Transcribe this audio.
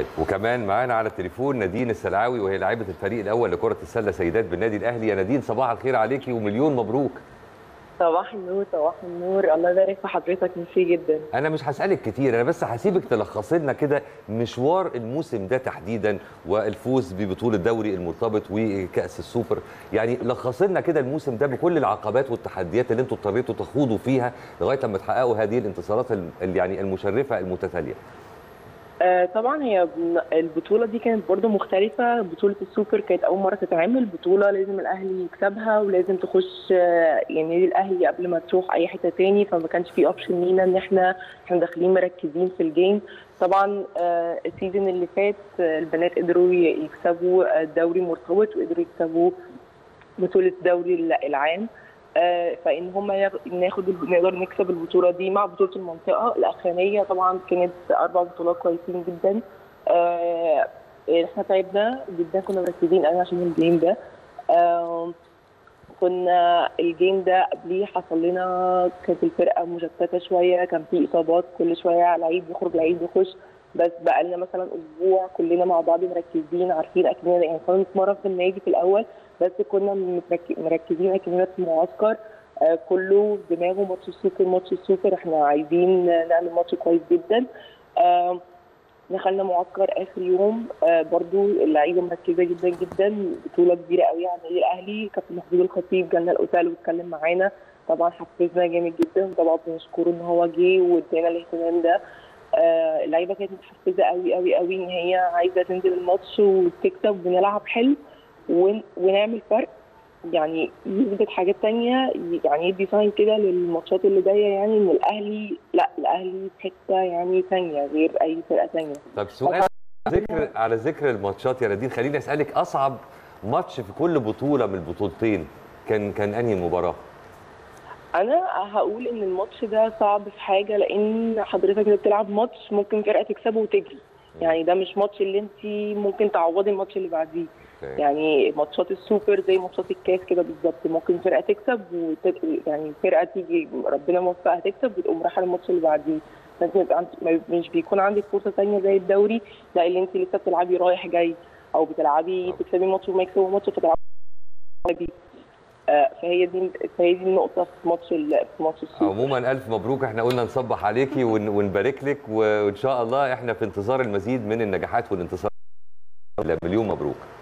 وكمان معانا على التليفون نادين السلعاوي وهي لاعبه الفريق الاول لكره السله سيدات بالنادي الاهلي يا نادين صباح الخير عليكي ومليون مبروك صباح النور صباح النور الله يبارك في حضرتك ميرسي جدا انا مش هسالك كتير انا بس هسيبك تلخصي لنا كده مشوار الموسم ده تحديدا والفوز ببطوله دوري المرتبط وكاس السوبر يعني لخصي لنا كده الموسم ده بكل العقبات والتحديات اللي انتوا اضطريتوا تخوضوا فيها لغايه لما تحققوا هذه الانتصارات ال- يعني المشرفه المتتاليه آه طبعا هي بن- البطوله دي كانت برضو مختلفه بطوله السوبر كانت اول مره تتعمل بطوله لازم الاهلي يكسبها ولازم تخش آه يعني نادي الاهلي قبل ما تروح اي حته تاني فما كانش في اوبشن لينا ان احنا احنا داخلين مركزين في الجيم طبعا آه السيزون اللي فات آه البنات قدروا ي- يكسبوا الدوري مرتبط وقدروا يكسبوا بطوله الدوري الع- العام آه، فان هم ياخ- ناخد نقدر نكسب البطوله دي مع بطوله المنطقه الاخرانيه طبعا كانت اربع بطولات كويسين جدا آه، احنا تعبنا جدا كنا مركزين قوي عشان الجيم ده آه، كنا الجيم ده قبليه حصل لنا كانت الفرقه مشتته شويه كان في اصابات كل شويه لعيب يخرج لعيب يخش بس بقى لنا مثلا اسبوع كلنا مع بعض مركزين عارفين اكننا يعني كنا بنتمرن في النادي في الاول بس كنا مترك- مركزين اكننا في معسكر آه كله دماغه ماتش السوبر ماتش السوبر احنا عايزين نعمل ماتش كويس جدا آه دخلنا معسكر اخر يوم آه برضو اللعيبه مركزه جدا جدا بطوله كبيره قوي على النادي الاهلي كابتن محمود الخطيب جالنا الاوتيل واتكلم معانا طبعا حفزنا جامد جدا طبعا بنشكره ان هو جه وادانا الاهتمام ده آه اللعيبه كانت متحفزه قوي قوي قوي ان هي عايزه تنزل الماتش وتكسب ونلعب حلو ون- ونعمل فرق يعني يثبت حاجات تانية يعني يدي ساين كده للماتشات اللي جايه يعني ان الاهلي لا الاهلي في حته يعني تانية غير اي فرقه تانية طب سؤال على ذكر على ذكر الماتشات يا نادين خليني اسالك اصعب ماتش في كل بطوله من البطولتين كان كان انهي مباراه انا هقول ان الماتش ده صعب في حاجه لان حضرتك اللي بتلعب ماتش ممكن فرقه تكسبه وتجري يعني ده مش ماتش اللي انت ممكن تعوضي الماتش اللي بعديه يعني ماتشات السوبر زي ماتشات الكاس كده بالظبط ممكن فرقه تكسب وت... يعني فرقه تيجي ربنا موفقها تكسب وتقوم رايحه الماتش اللي بعديه لازم يبقى عند... ما- مش بيكون عندك فرصه ثانيه زي الدوري لا اللي انت لسه بتلعبي رايح جاي او بتلعبي تكسبي ماتش وما يكسبوا ماتش فتلعبي آه، فهي دي فهي دي النقطه في ماتش ال... في ماتش السوبر عموما الف مبروك احنا قلنا نصبح عليكي ون- ونبارك لك وان شاء الله احنا في انتظار المزيد من النجاحات والانتصارات مليون مبروك